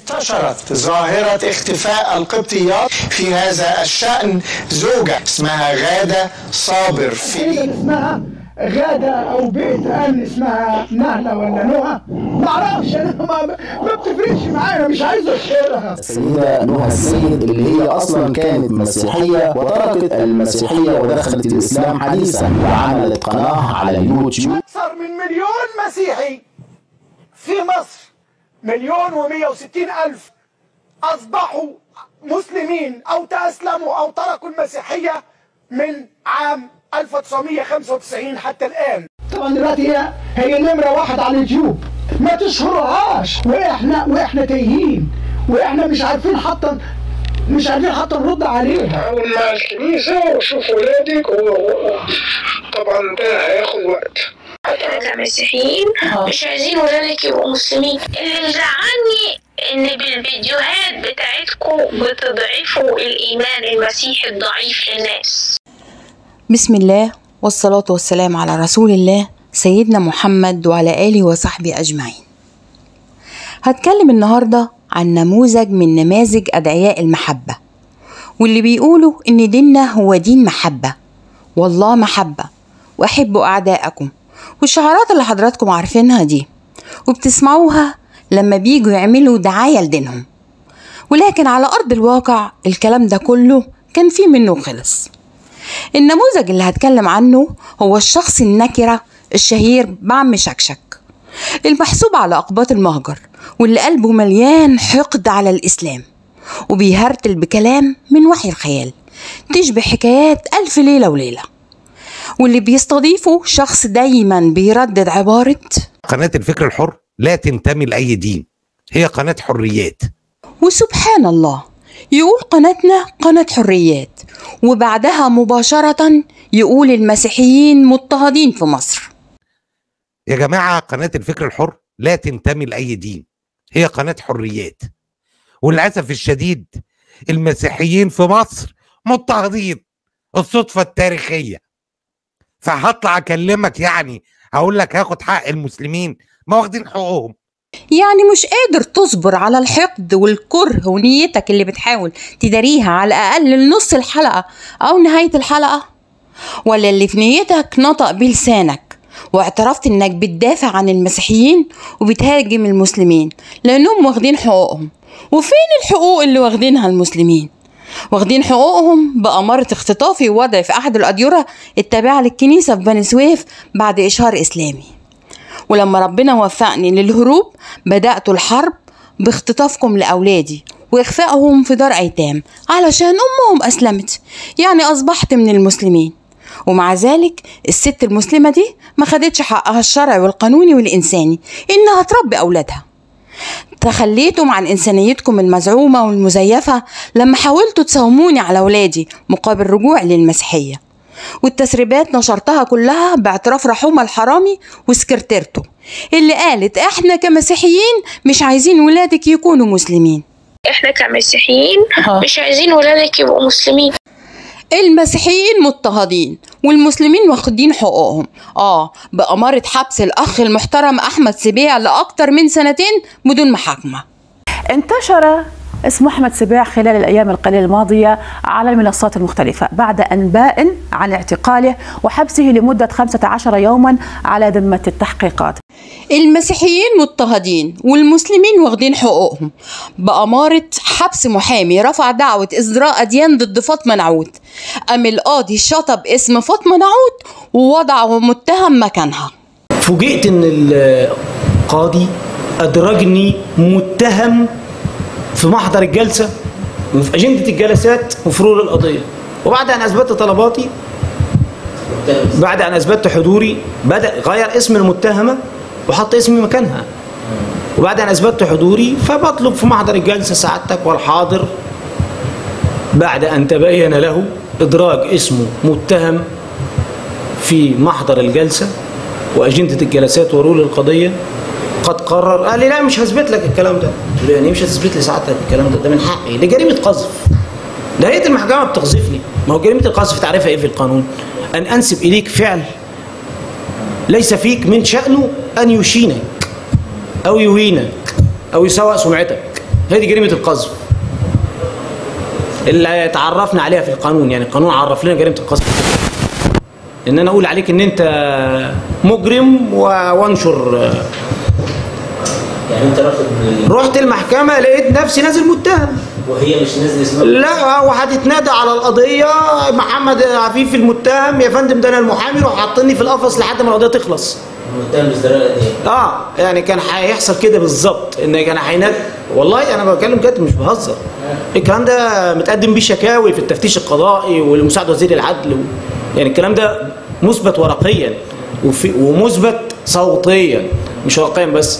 انتشرت ظاهرة اختفاء القبطيات في هذا الشأن زوجة اسمها غادة صابر في تقريبا اسمها غادة أو بيت أمن اسمها نهلة ولا نهى معرفش أنا ما, ما بتفرقش معايا مش عايز أشهرها السيدة نهى السيد اللي هي أصلا كانت مسيحية وتركت المسيحية ودخلت الإسلام حديثا وعملت قناة على اليوتيوب أكثر من مليون مسيحي في مصر مليون ومية وستين ألف أصبحوا مسلمين أو تأسلموا أو تركوا المسيحية من عام 1995 حتى الآن طبعا دلوقتي هي هي نمرة واحد على اليوتيوب ما تشهرهاش واحنا واحنا تايهين واحنا مش عارفين حتى مش عارفين حتى نرد عليها حاول مع الكنيسة وشوف ولادك وطبعا ده هياخد وقت احنا كمسيحيين مش عايزين ولادك يبقوا مسلمين اللي مزعلني ان بالفيديوهات بتاعتكم بتضعفوا الايمان المسيحي الضعيف للناس بسم الله والصلاة والسلام على رسول الله سيدنا محمد وعلى آله وصحبه أجمعين هتكلم النهاردة عن نموذج من نماذج أدعياء المحبة واللي بيقولوا إن ديننا هو دين محبة والله محبة وأحبوا أعداءكم والشعارات اللي حضراتكم عارفينها دي وبتسمعوها لما بيجوا يعملوا دعاية لدينهم ولكن على أرض الواقع الكلام ده كله كان فيه منه خلص النموذج اللي هتكلم عنه هو الشخص النكرة الشهير بعم شكشك المحسوب على أقباط المهجر واللي قلبه مليان حقد على الإسلام وبيهرتل بكلام من وحي الخيال تشبه حكايات ألف ليلة وليلة واللي بيستضيفه شخص دايما بيردد عبارة قناة الفكر الحر لا تنتمي لأي دين هي قناة حريات وسبحان الله يقول قناتنا قناة حريات وبعدها مباشرة يقول المسيحيين مضطهدين في مصر يا جماعة قناة الفكر الحر لا تنتمي لأي دين هي قناة حريات وللأسف الشديد المسيحيين في مصر مضطهدين الصدفة التاريخية فهطلع أكلمك يعني هقول لك هاخد حق المسلمين ما واخدين حقوقهم يعني مش قادر تصبر على الحقد والكره ونيتك اللي بتحاول تداريها على الأقل لنص الحلقة أو نهاية الحلقة ولا اللي في نيتك نطق بلسانك واعترفت انك بتدافع عن المسيحيين وبتهاجم المسلمين لانهم واخدين حقوقهم وفين الحقوق اللي واخدينها المسلمين واخدين حقوقهم بأمارة اختطافي ووضع في أحد الأديرة التابعة للكنيسة في بني سويف بعد إشهار إسلامي ولما ربنا وفقني للهروب بدأت الحرب باختطافكم لأولادي وإخفائهم في دار أيتام علشان أمهم أسلمت يعني أصبحت من المسلمين ومع ذلك الست المسلمة دي ما خدتش حقها الشرعي والقانوني والإنساني إنها تربي أولادها تخليتم عن إنسانيتكم المزعومة والمزيفة لما حاولتوا تساوموني على أولادي مقابل رجوعي للمسيحية والتسريبات نشرتها كلها باعتراف رحومة الحرامي وسكرتيرته اللي قالت احنا كمسيحيين مش عايزين ولادك يكونوا مسلمين احنا كمسيحيين مش عايزين ولادك يبقوا مسلمين المسيحيين مضطهدين والمسلمين واخدين حقوقهم اه بأمارة حبس الأخ المحترم أحمد سبيع لأكتر من سنتين بدون محاكمة انتشر اسم أحمد سبيع خلال الأيام القليلة الماضية على المنصات المختلفة بعد أنباء عن اعتقاله وحبسه لمدة 15 يوما على ذمة التحقيقات المسيحيين مضطهدين والمسلمين واخدين حقوقهم بأمارة حبس محامي رفع دعوة إزراء أديان ضد فاطمة نعود أم القاضي شطب اسم فاطمة نعود ووضعه متهم مكانها فوجئت ان القاضي ادرجني متهم في محضر الجلسه وفي اجنده الجلسات وفروع القضيه وبعد ان اثبتت طلباتي بعد ان اثبتت حضوري بدا غير اسم المتهمه وحط اسمي مكانها وبعد ان اثبتت حضوري فبطلب في محضر الجلسه سعادتك والحاضر بعد ان تبين له ادراج اسمه متهم في محضر الجلسه واجنده الجلسات ورول القضيه قد قرر قال لي لا مش هثبت لك الكلام ده قلت له يعني مش هتثبت لي سعادتك الكلام ده ده من حقي دي جريمه قذف ده هيئه المحكمه بتقذفني ما هو جريمه القذف تعرفها ايه في القانون ان انسب اليك فعل ليس فيك من شانه ان يشينك او يهينك او يسوء سمعتك هي دي جريمه القذف اللي تعرفنا عليها في القانون يعني القانون عرف لنا جريمه القذف ان انا اقول عليك ان انت مجرم و- وانشر يعني انت رافض رحت المحكمه لقيت نفسي نازل متهم وهي مش نازل اسمها لا وهتتنادى على القضيه محمد عفيف المتهم يا فندم ده انا المحامي روح حاطني في القفص لحد ما القضيه تخلص متهم بازدراء قد ايه؟ اه يعني كان هيحصل كده بالظبط ان كان هينادي والله انا بتكلم كده مش بهزر الكلام ده متقدم بيه شكاوي في التفتيش القضائي ولمساعد وزير العدل و... يعني الكلام ده مثبت ورقيا وفي... ومثبت صوتيا مش ورقيا بس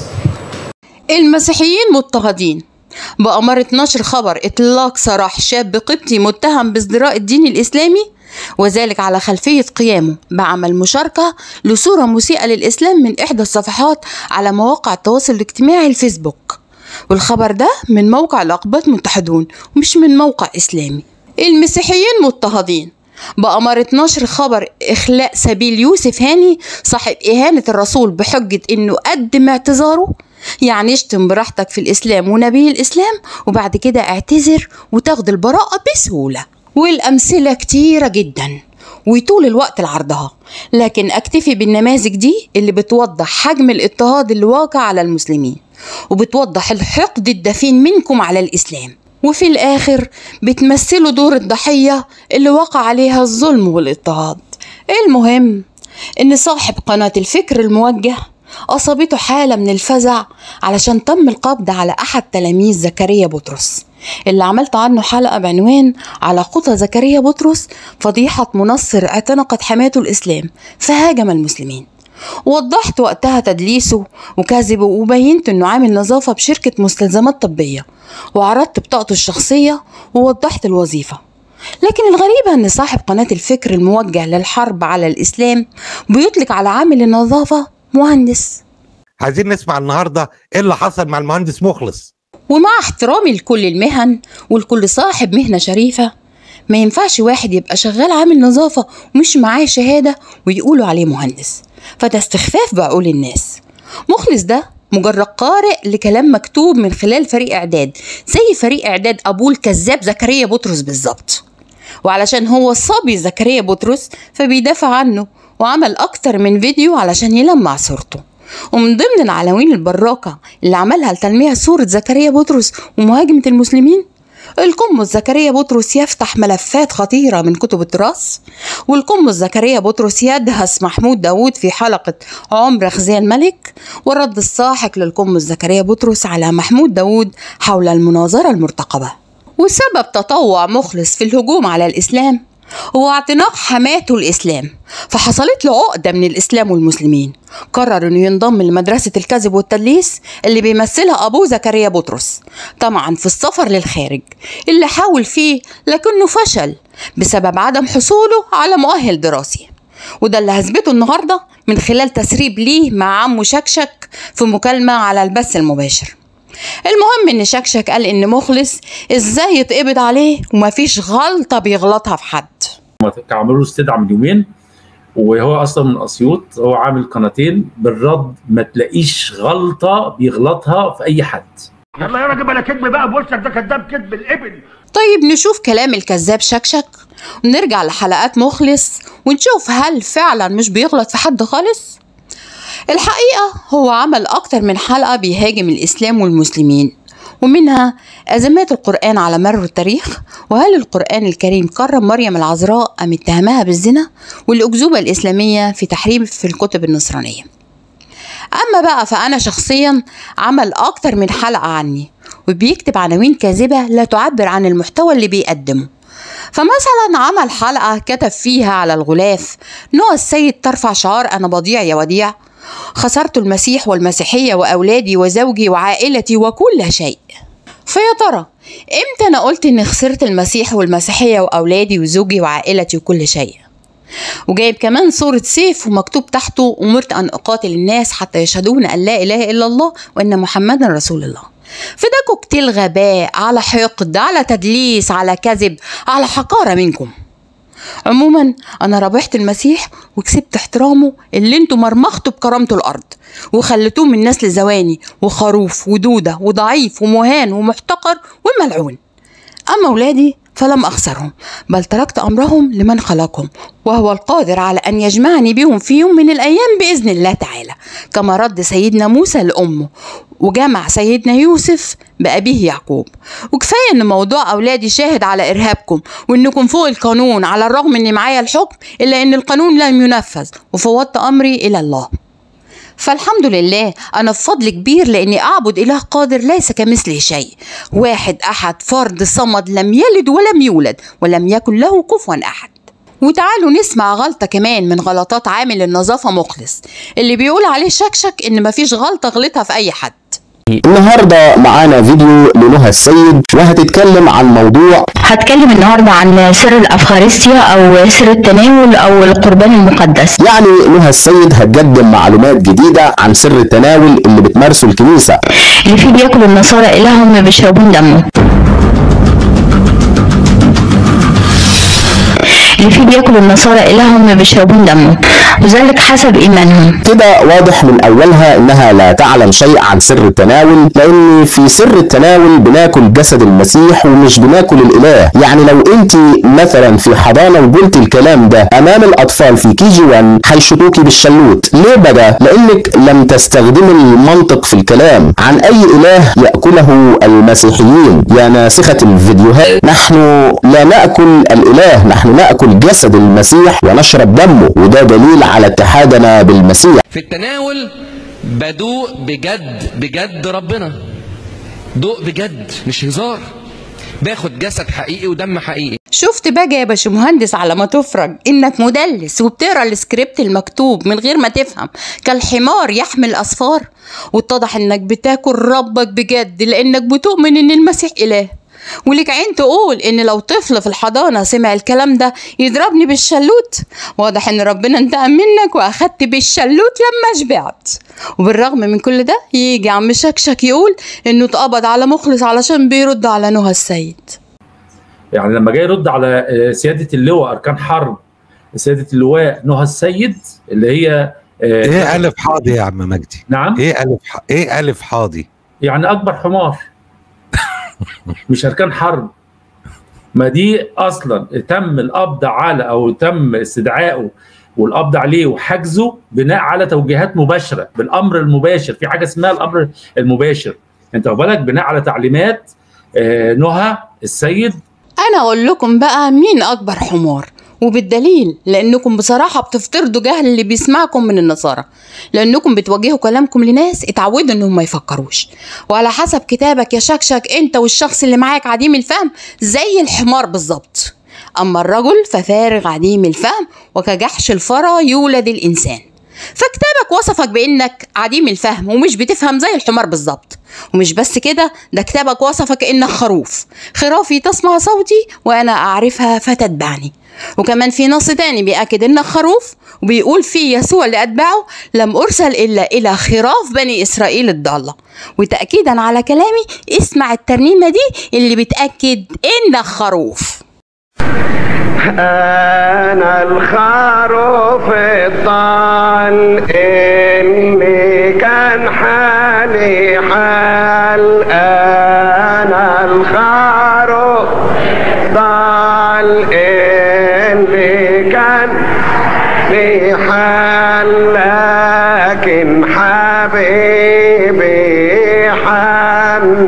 المسيحيين مضطهدين بأمارة نشر خبر إطلاق سراح شاب قبطي متهم بازدراء الدين الإسلامي وذلك على خلفية قيامه بعمل مشاركة لصورة مسيئة للإسلام من إحدى الصفحات على مواقع التواصل الاجتماعي الفيسبوك والخبر ده من موقع الأقباط متحدون ومش من موقع إسلامي المسيحيين مضطهدين بأمارة نشر خبر إخلاء سبيل يوسف هاني صاحب إهانة الرسول بحجة إنه قدم اعتذاره يعني اشتم براحتك في الإسلام ونبي الإسلام وبعد كده اعتذر وتاخد البراءة بسهولة والأمثلة كتيرة جدا وطول الوقت لعرضها لكن أكتفي بالنماذج دي اللي بتوضح حجم الاضطهاد اللي واقع على المسلمين وبتوضح الحقد الدفين منكم على الإسلام وفي الآخر بتمثلوا دور الضحية اللي وقع عليها الظلم والاضطهاد المهم إن صاحب قناة الفكر الموجه أصابته حالة من الفزع علشان تم القبض على أحد تلاميذ زكريا بطرس اللي عملت عنه حلقة بعنوان على خطى زكريا بطرس فضيحة منصر اعتنقت حماته الإسلام فهاجم المسلمين وضحت وقتها تدليسه وكذبه وبينت انه عامل نظافة بشركة مستلزمات طبية وعرضت بطاقته الشخصية ووضحت الوظيفة لكن الغريبة ان صاحب قناة الفكر الموجه للحرب على الإسلام بيطلق على عامل النظافة مهندس عايزين نسمع النهارده ايه اللي حصل مع المهندس مخلص ومع احترامي لكل المهن ولكل صاحب مهنة شريفة ما ينفعش واحد يبقى شغال عامل نظافة ومش معاه شهادة ويقولوا عليه مهندس فده استخفاف بعقول الناس مخلص ده مجرد قارئ لكلام مكتوب من خلال فريق إعداد زي فريق إعداد أبوه الكذاب زكريا بطرس بالظبط وعلشان هو الصبي زكريا بطرس فبيدافع عنه وعمل أكتر من فيديو علشان يلمع صورته ومن ضمن العناوين البراقة اللي عملها لتلميع صورة زكريا بطرس ومهاجمة المسلمين القمص زكريا بطرس يفتح ملفات خطيرة من كتب التراث والقمص زكريا بطرس يدهس محمود داوود في حلقة عمر خزي الملك والرد الساحق للقمص زكريا بطرس على محمود داوود حول المناظرة المرتقبة وسبب تطوع مخلص في الهجوم على الإسلام هو اعتناق حماته الإسلام فحصلت له عقدة من الإسلام والمسلمين قرر إنه ينضم لمدرسة الكذب والتدليس اللي بيمثلها أبوه زكريا بطرس طبعا في السفر للخارج اللي حاول فيه لكنه فشل بسبب عدم حصوله على مؤهل دراسي وده اللي هثبته النهاردة من خلال تسريب ليه مع عمه شكشك في مكالمة على البث المباشر المهم ان شكشك قال ان مخلص ازاي يتقبض عليه ومفيش غلطة بيغلطها في حد كان عملوا له استدعاء من يومين وهو اصلا من اسيوط هو عامل قناتين بالرد ما تلاقيش غلطه بيغلطها في اي حد يلا يا راجل بلا كذب بقى بوشك ده كذاب كذب الابل طيب نشوف كلام الكذاب شكشك ونرجع لحلقات مخلص ونشوف هل فعلا مش بيغلط في حد خالص الحقيقة هو عمل أكتر من حلقة بيهاجم الإسلام والمسلمين ومنها أزمات القرآن على مر التاريخ وهل القرآن الكريم كرم مريم العذراء أم اتهمها بالزنا والأكذوبة الإسلامية في تحريم في الكتب النصرانية أما بقى فأنا شخصيا عمل أكتر من حلقة عني وبيكتب عناوين كاذبة لا تعبر عن المحتوى اللي بيقدمه فمثلا عمل حلقة كتب فيها على الغلاف نوع السيد ترفع شعار أنا بضيع يا وديع خسرت المسيح والمسيحية وأولادي وزوجي وعائلتي وكل شيء فيا ترى امتى انا قلت اني خسرت المسيح والمسيحية واولادي وزوجي وعائلتي وكل شيء وجايب كمان صورة سيف ومكتوب تحته أمرت أن أقاتل الناس حتى يشهدون أن لا إله إلا الله وأن محمدا رسول الله فده كوكتيل غباء على حقد على تدليس على كذب على حقارة منكم عموما انا ربحت المسيح وكسبت احترامه اللي انتوا مرمختوا بكرامته الارض وخليتوه من نسل زواني وخروف ودودة وضعيف ومهان ومحتقر وملعون أما أولادي فلم أخسرهم بل تركت أمرهم لمن خلقهم وهو القادر على أن يجمعني بهم في يوم من الأيام بإذن الله تعالى كما رد سيدنا موسى لأمه وجمع سيدنا يوسف بأبيه يعقوب وكفاية إن موضوع أولادي شاهد على إرهابكم وإنكم فوق القانون على الرغم إن معايا الحكم إلا إن القانون لم ينفذ وفوضت أمري إلى الله فالحمد لله أنا في فضل كبير لأني أعبد إله قادر ليس كمثله شيء واحد أحد فرد صمد لم يلد ولم يولد ولم يكن له كفوا أحد وتعالوا نسمع غلطة كمان من غلطات عامل النظافة مخلص اللي بيقول عليه شكشك إن مفيش غلطة غلطها في أي حد النهارده معانا فيديو لنهى السيد وهتتكلم عن موضوع هتكلم النهارده عن سر الافخارستيا او سر التناول او القربان المقدس يعني نهى السيد هتقدم معلومات جديدة عن سر التناول اللي بتمارسه الكنيسة اللي فيه بياكل النصارى الههم بيشربون دمه اللي فيه بياكل النصارى الههم بيشربون دمه وذلك حسب ايمانهم كده واضح من أولها إنها لا تعلم شيء عن سر التناول لأن في سر التناول بناكل جسد المسيح ومش بناكل الإله يعني لو أنت مثلا في حضانة وقلت الكلام ده أمام الأطفال في كي جي 1 هيشوطوكي بالشلوت ليه بقى؟ لأنك لم تستخدم المنطق في الكلام عن أي إله يأكله المسيحيين يا ناسخة الفيديوهات نحن لا نأكل الإله نحن نأكل جسد المسيح ونشرب دمه وده دليل على اتحادنا بالمسيح في التناول بدوق بجد بجد ربنا دوق بجد مش هزار باخد جسد حقيقي ودم حقيقي شفت بقى يا باشمهندس على ما تفرج انك مدلس وبتقرا السكريبت المكتوب من غير ما تفهم كالحمار يحمل اسفار واتضح انك بتاكل ربك بجد لانك بتؤمن ان المسيح اله ولك عين تقول ان لو طفل في الحضانه سمع الكلام ده يضربني بالشلوت واضح ان ربنا انتقم منك واخدت بالشلوت لما شبعت وبالرغم من كل ده يجي عم شكشك يقول انه اتقبض على مخلص علشان بيرد على نهى السيد يعني لما جاي يرد على آه، سياده اللواء اركان حرب سياده اللواء نهى السيد اللي هي آه، ايه الف حاضي يا عم مجدي نعم ايه الف ح... ايه الف حاضي يعني اكبر حمار مش اركان حرب ما دي اصلا تم القبض على او تم استدعائه والقبض عليه وحجزه بناء على توجيهات مباشره بالامر المباشر في حاجه اسمها الامر المباشر انت واخد بالك بناء على تعليمات آه، نهى السيد انا اقول لكم بقى مين اكبر حمار وبالدليل لانكم بصراحه بتفترضوا جهل اللي بيسمعكم من النصارى لانكم بتوجهوا كلامكم لناس اتعودوا انهم ما يفكروش وعلى حسب كتابك يا شكشك انت والشخص اللي معاك عديم الفهم زي الحمار بالظبط اما الرجل ففارغ عديم الفهم وكجحش الفرا يولد الانسان فكتابك وصفك بانك عديم الفهم ومش بتفهم زي الحمار بالظبط ومش بس كده ده كتابك وصفك انك خروف خرافي تسمع صوتي وانا اعرفها فتتبعني وكمان في نص تاني بيأكد انك خروف وبيقول فيه يسوع لأتباعه لم أرسل إلا إلى خراف بني إسرائيل الضالة وتأكيدا على كلامي اسمع الترنيمة دي اللي بتأكد إنك خروف أنا الخروف الضال اللي كان حالي حال أنا الخروف الضال اللي كان لي حال لكن حبيبي حن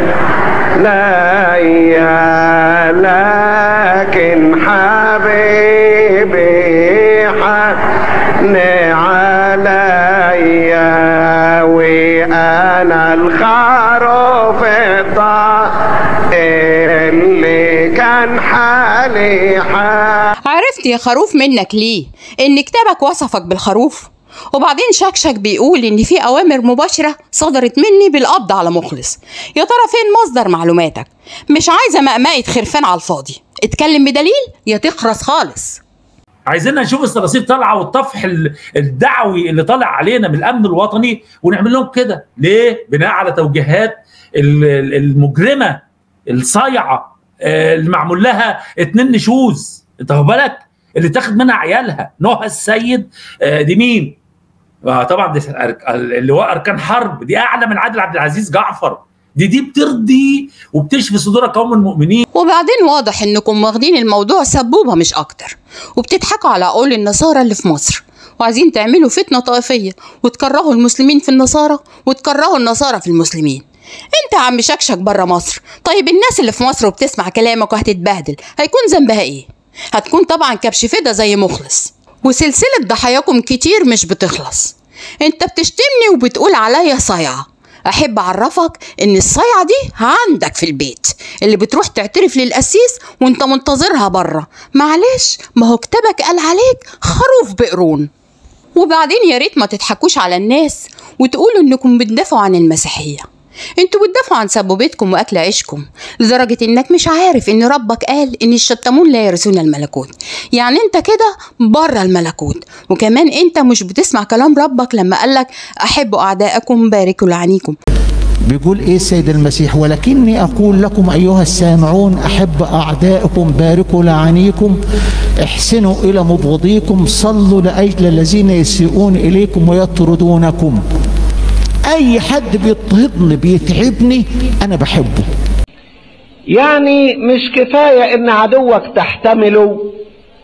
ليا لكن حبيبي حن عليا وانا الخروف الضال اللي كان حالي حال عرفت يا خروف منك ليه ان كتابك وصفك بالخروف وبعدين شكشك بيقول ان في اوامر مباشره صدرت مني بالقبض على مخلص يا ترى فين مصدر معلوماتك مش عايزه مقمقه خرفان على الفاضي اتكلم بدليل يا تخرس خالص عايزين نشوف الصراصير طالعه والطفح ال- الدعوي اللي طالع علينا من الامن الوطني ونعمل لهم كده ليه بناء على توجيهات ال- ال- المجرمه الصايعه آه، اللي معمول لها اتنين نشوز انت واخد بالك اللي تاخد منها عيالها نهى السيد آه، دي مين آه، طبعا دي أرك- اللواء اركان حرب دي اعلى من عادل عبد العزيز جعفر دي دي بترضي وبتشفي صدور قوم المؤمنين وبعدين واضح انكم واخدين الموضوع سبوبة مش اكتر وبتضحكوا على عقول النصارى اللي في مصر وعايزين تعملوا فتنة طائفية وتكرهوا المسلمين في النصارى وتكرهوا النصارى في المسلمين انت يا عم شكشك بره مصر طيب الناس اللي في مصر وبتسمع كلامك وهتتبهدل هيكون ذنبها ايه هتكون طبعا كبش فدا زي مخلص وسلسلة ضحاياكم كتير مش بتخلص انت بتشتمني وبتقول عليا صايعة احب اعرفك ان الصيعه دي عندك في البيت اللي بتروح تعترف للقسيس وانت منتظرها بره معلش ما هو كتابك قال عليك خروف بقرون وبعدين يا ريت ما تضحكوش على الناس وتقولوا انكم بتدافعوا عن المسيحيه انتوا بتدافعوا عن سبوبتكم واكل عيشكم لدرجه انك مش عارف ان ربك قال ان الشتمون لا يرثون الملكوت يعني انت كده بره الملكوت وكمان انت مش بتسمع كلام ربك لما قالك احبوا اعداءكم باركوا لعنيكم بيقول ايه السيد المسيح ولكني اقول لكم ايها السامعون احب اعدائكم باركوا لعانيكم احسنوا الى مبغضيكم صلوا لاجل الذين يسيئون اليكم ويطردونكم اي حد بيضطهدني بيتعبني انا بحبه يعني مش كفاية ان عدوك تحتمله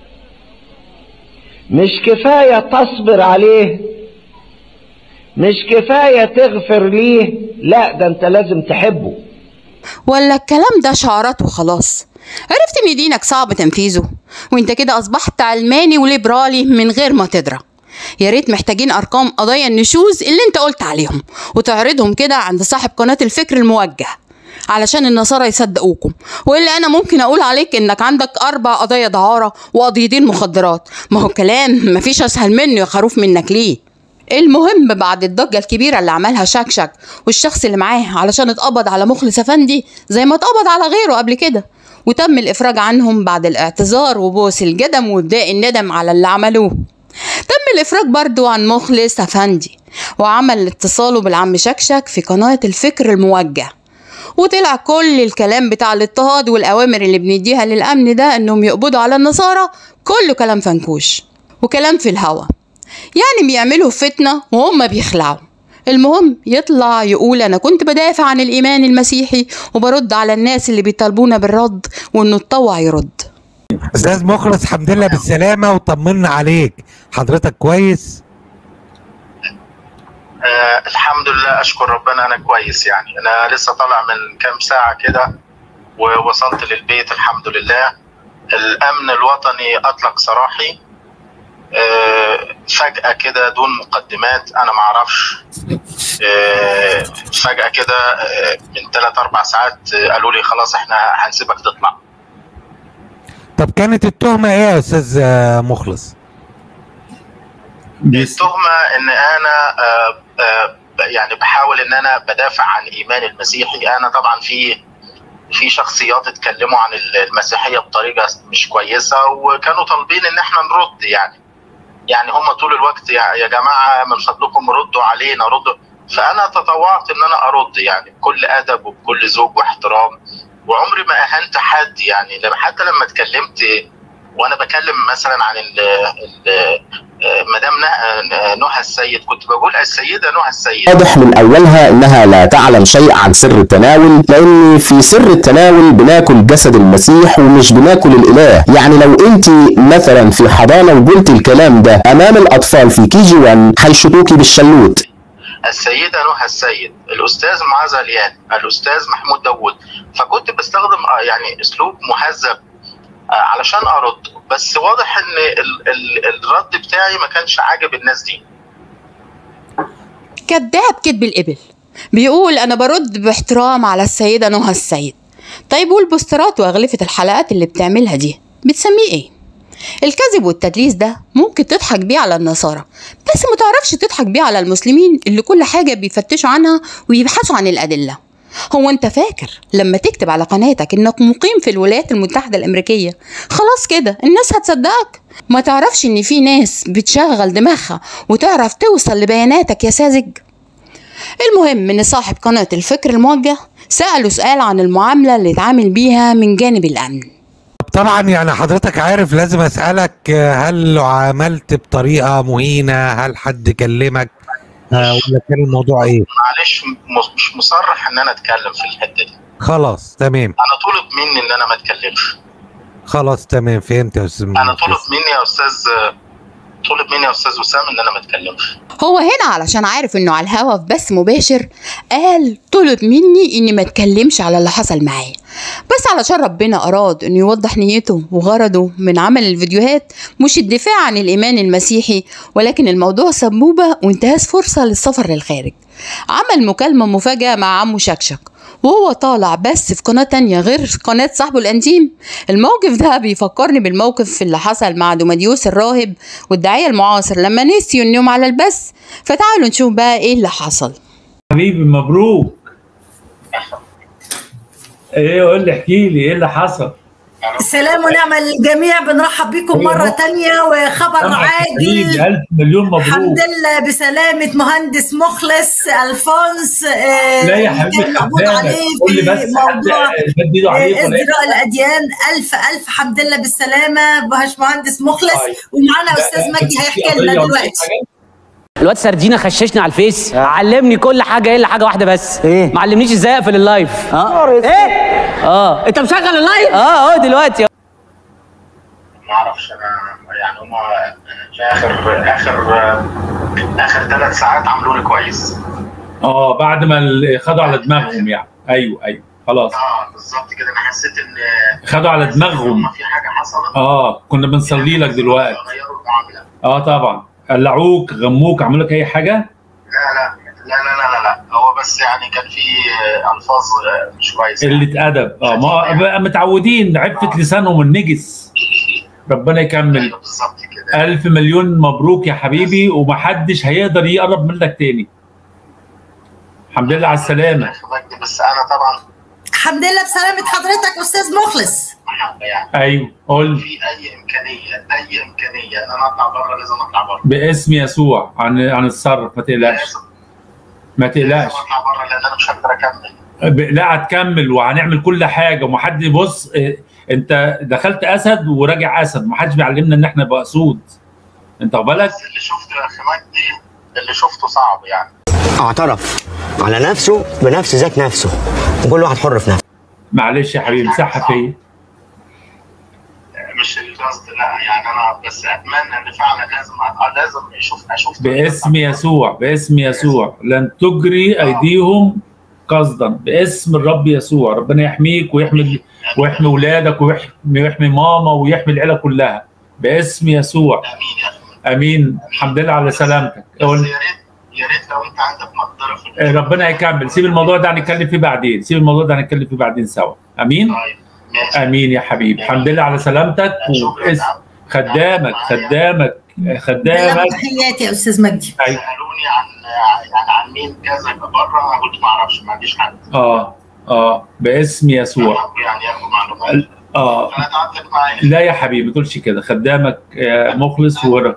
مش كفاية تصبر عليه مش كفاية تغفر ليه لا ده انت لازم تحبه ولا الكلام ده شعارات وخلاص عرفت ان دينك صعب تنفيذه وانت كده اصبحت علماني وليبرالي من غير ما تدرى يا ريت محتاجين ارقام قضايا النشوز اللي انت قلت عليهم وتعرضهم كده عند صاحب قناه الفكر الموجه علشان النصارى يصدقوكم والا انا ممكن اقول عليك انك عندك اربع قضايا دعاره وقضيتين مخدرات ما هو كلام مفيش اسهل منه يا خروف منك ليه المهم بعد الضجة الكبيرة اللي عملها شكشك والشخص اللي معاه علشان اتقبض على مخلص افندي زي ما اتقبض على غيره قبل كده وتم الافراج عنهم بعد الاعتذار وبوس الجدم وابداء الندم على اللي عملوه تم الافراج برضو عن مخلص افندي وعمل اتصاله بالعم شكشك في قناة الفكر الموجه وطلع كل الكلام بتاع الاضطهاد والاوامر اللي بنديها للامن ده انهم يقبضوا على النصارى كله كلام فنكوش وكلام في الهوا يعني بيعملوا فتنة وهم بيخلعوا المهم يطلع يقول أنا كنت بدافع عن الإيمان المسيحي وبرد على الناس اللي بيطالبونا بالرد وإنه اتطوع يرد استاذ مخلص الحمد لله بالسلامه وطمنا عليك حضرتك كويس آه الحمد لله اشكر ربنا انا كويس يعني انا لسه طالع من كام ساعه كده ووصلت للبيت الحمد لله الامن الوطني اطلق سراحي آه فجاه كده دون مقدمات انا ما اعرفش آه فجاه كده آه من ثلاث اربع ساعات آه قالوا لي خلاص احنا هنسيبك تطلع طب كانت التهمه ايه يا استاذ آه، مخلص التهمه ان انا آه، آه، يعني بحاول ان انا بدافع عن ايمان المسيحي انا طبعا في في شخصيات اتكلموا عن المسيحيه بطريقه مش كويسه وكانوا طالبين ان احنا نرد يعني يعني هم طول الوقت يا يا جماعه من فضلكم ردوا علينا ردوا فانا تطوعت ان انا ارد يعني بكل ادب وبكل ذوق واحترام وعمري ما اهنت حد يعني لما- حتى لما اتكلمت وانا بكلم مثلا عن ال ال مدام نه- نهى السيد كنت بقول السيده نهى السيد واضح من اولها انها لا تعلم شيء عن سر التناول لان في سر التناول بناكل جسد المسيح ومش بناكل الاله يعني لو انت مثلا في حضانه وقلت الكلام ده امام الاطفال في كي جي 1 هيشوطوكي بالشلوت السيدة نهى السيد الأستاذ معاذ اليان الأستاذ محمود داوود فكنت بستخدم آه، يعني أسلوب مهذب آه، علشان أرد بس واضح إن ال ال الرد بتاعي ما كانش عاجب الناس دي كذاب كذب الإبل بيقول أنا برد باحترام على السيدة نهى السيد طيب والبوسترات وأغلفة الحلقات اللي بتعملها دي بتسميه إيه؟ الكذب والتدليس ده ممكن تضحك بيه على النصارى بس ما تعرفش تضحك بيه على المسلمين اللي كل حاجة بيفتشوا عنها ويبحثوا عن الأدلة هو انت فاكر لما تكتب على قناتك انك مقيم في الولايات المتحدة الامريكية خلاص كده الناس هتصدقك ما تعرفش ان في ناس بتشغل دماغها وتعرف توصل لبياناتك يا ساذج المهم ان صاحب قناة الفكر الموجه سأله سؤال عن المعاملة اللي اتعامل بيها من جانب الامن طبعا يعني حضرتك عارف لازم اسالك آه، هل عملت بطريقه مهينه هل حد كلمك آه، ولا كان الموضوع ايه معلش م- مش مصرح ان انا اتكلم في الحته دي خلاص تمام انا طلب مني ان انا ما اتكلمش خلاص تمام فهمت يا استاذ انا طلب مني يا استاذ طلب مني يا استاذ وسام ان انا ما اتكلمش هو هنا علشان عارف انه على الهوا في بث مباشر قال طلب مني اني ما اتكلمش على اللي حصل معايا بس علشان ربنا اراد انه يوضح نيته وغرضه من عمل الفيديوهات مش الدفاع عن الايمان المسيحي ولكن الموضوع سبوبه وانتهاز فرصه للسفر للخارج عمل مكالمه مفاجاه مع عمه شكشك وهو طالع بس في قناة تانية غير قناة صاحبه الأنتيم الموقف ده بيفكرني بالموقف اللي حصل مع دوماديوس الراهب والداعية المعاصر لما نسيوا النوم على البث فتعالوا نشوف بقى ايه اللي حصل حبيبي مبروك ايه قول لي احكي لي ايه اللي حصل سلام ونعمة للجميع بنرحب بكم مرة تانية وخبر حبيبي عاجل الف مليون مبروك الحمد لله بسلامة مهندس مخلص ألفونس آه، لا يا اللي حبيبي كان مقبوض حبانا. عليه قول لي في بس حد موضوع مد ايده عليك آه، ولا ايه ازدراء الأديان ألف ألف حمد لله بالسلامة باشمهندس مخلص ومعانا أستاذ مجدي هيحكي لنا دلوقتي الواد سردينه خششني على الفيس علمني كل حاجه الا حاجه واحده بس ايه ما علمنيش ازاي اقفل اللايف اه ايه اه انت مشغل اللايف اه اه دلوقتي ما اعرفش انا يعني هما في اخر اخر اخر ثلاث ساعات عملوا لي كويس اه بعد ما ال- خدوا على دماغهم يعني ايوه ايوه خلاص اه بالظبط كده انا حسيت ان خدوا على دماغهم في حاجه حصلت اه كنا بنصلي لك دلوقتي غيروا المعامله اه طبعا قلعوك غموك عملوا لك اي حاجه لا لا لا لا لا لا, لا. هو بس يعني كان في آه، الفاظ آه، مش كويسه قله ادب اه ما بقى متعودين عفه لسانهم النجس ربنا يكمل بالظبط كده الف مليون مبروك يا حبيبي ومحدش هيقدر يقرب منك تاني الحمد لله على السلامه بس انا طبعا الحمد لله بسلامة حضرتك أستاذ مخلص يعني ايوه قول في اي امكانيه اي امكانيه ان انا اطلع بره لازم اطلع بره باسم يسوع عن عن الصرف ما تقلقش ما تقلقش لازم اطلع بره لان انا مش هقدر اكمل ب- لا هتكمل وهنعمل كل حاجه ومحد يبص إيه، انت دخلت اسد وراجع اسد محدش بيعلمنا ان احنا نبقى اسود انت واخد بالك اللي شفته يا اخي مجدي اللي شفته صعب يعني اعترف على نفسه بنفس ذات نفسه وكل واحد حر في نفسه معلش يا حبيبي مسحها فيا مش القصد لا يعني انا بس اتمنى ان فعلا لازم آه، لازم اشوف اشوف باسم يسوع باسم يسوع لن تجري ايديهم قصدا باسم الرب يسوع ربنا يحميك ويحمي ويحمي ولادك ويحمي ويحمي ماما ويحمي العيله كلها باسم يسوع امين الحمد لله على سلامتك قول- يا ريت لو انت عندك مقدره في ربنا يكمل سيب الموضوع ده هنتكلم فيه بعدين سيب الموضوع ده هنتكلم فيه بعدين سوا امين امين يا حبيبي الحمد لله على سلامتك واسم خدامك خدامك بلغ خدامك تحياتي يا أستاذ مجدي سالوني عن يعني عن مين كذا يبقى بره انا قلت ما اعرفش ما عنديش حد اه اه باسم يسوع يعني ياخدوا معلومات اه انا اتعبت معايا لا يا حبيبي ما تقولش كده خدامك آه، مخلص ور...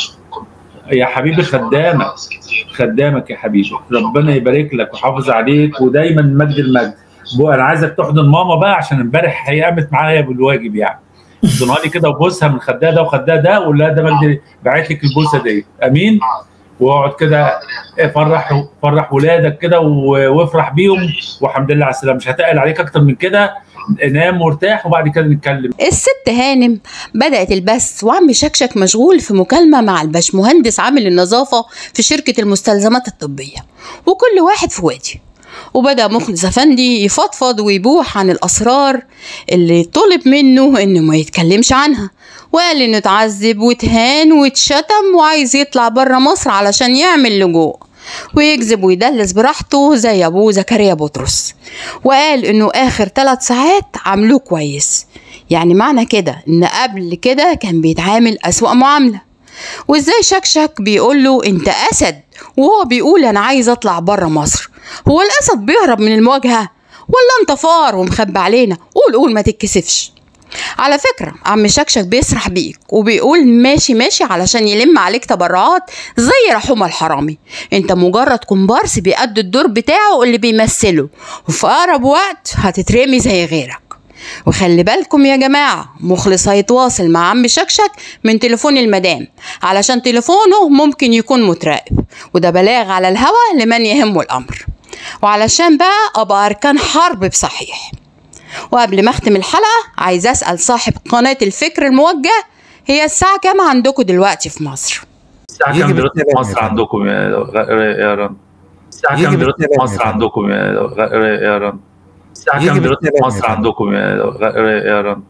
يا حبيبي خدامك خدامك يا حبيبي ربنا يبارك لك ويحافظ عليك ودايما مجد المجد بو انا عايزك تحضن ماما بقى عشان امبارح هي قامت معايا بالواجب يعني احضنها لي كده وبوسها من خدها ده وخدها ده وقول لها ده مجدي باعت لك البوسه دي امين واقعد كده فرح فرح ولادك كده و- وافرح بيهم والحمد لله على السلامه مش هتقل عليك اكتر من كده نام وارتاح وبعد كده نتكلم الست هانم بدأت البث وعم شكشك مشغول في مكالمة مع الباشمهندس عامل النظافة في شركة المستلزمات الطبية وكل واحد في وادي وبدأ مخلص أفندي يفضفض ويبوح عن الأسرار اللي طلب منه إنه ما يتكلمش عنها وقال إنه اتعذب واتهان واتشتم وعايز يطلع بره مصر علشان يعمل لجوء ويكذب ويدلس براحته زي أبوه زكريا بطرس وقال إنه آخر ثلاث ساعات عملوه كويس يعني معنى كده إن قبل كده كان بيتعامل أسوأ معاملة وإزاي شكشك بيقول له أنت أسد وهو بيقول أنا عايز أطلع بره مصر هو الأسد بيهرب من المواجهة ولا أنت فار ومخبي علينا قول قول ما تتكسفش على فكرة عم شكشك بيسرح بيك وبيقول ماشي ماشي علشان يلم عليك تبرعات زي رحومة الحرامي انت مجرد كومبارس بيأدي الدور بتاعه اللي بيمثله وفي أقرب وقت هتترمي زي غيرك وخلي بالكم يا جماعة مخلص هيتواصل مع عم شكشك من تليفون المدام علشان تليفونه ممكن يكون متراقب وده بلاغ على الهوا لمن يهمه الأمر وعلشان بقى أبقى أركان حرب بصحيح وقبل ما أختم الحلقة عايز أسأل صاحب قناة الفكر الموجه هي الساعة كام عندكم دلوقتي في مصر؟ الساعة كام دلوقتي في مصر عندكم يا يا رن؟ الساعة كام دلوقتي في مصر عندكم يا يا رن؟ الساعة كام دلوقتي في مصر عندكم يا يا رن؟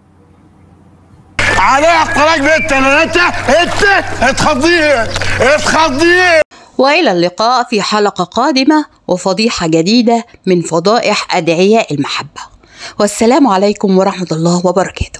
عليها الطلاق بنت انت انت اتخضيه اتخضيه والى اللقاء في حلقه قادمه وفضيحه جديده من فضائح ادعياء المحبه والسلام عليكم ورحمه الله وبركاته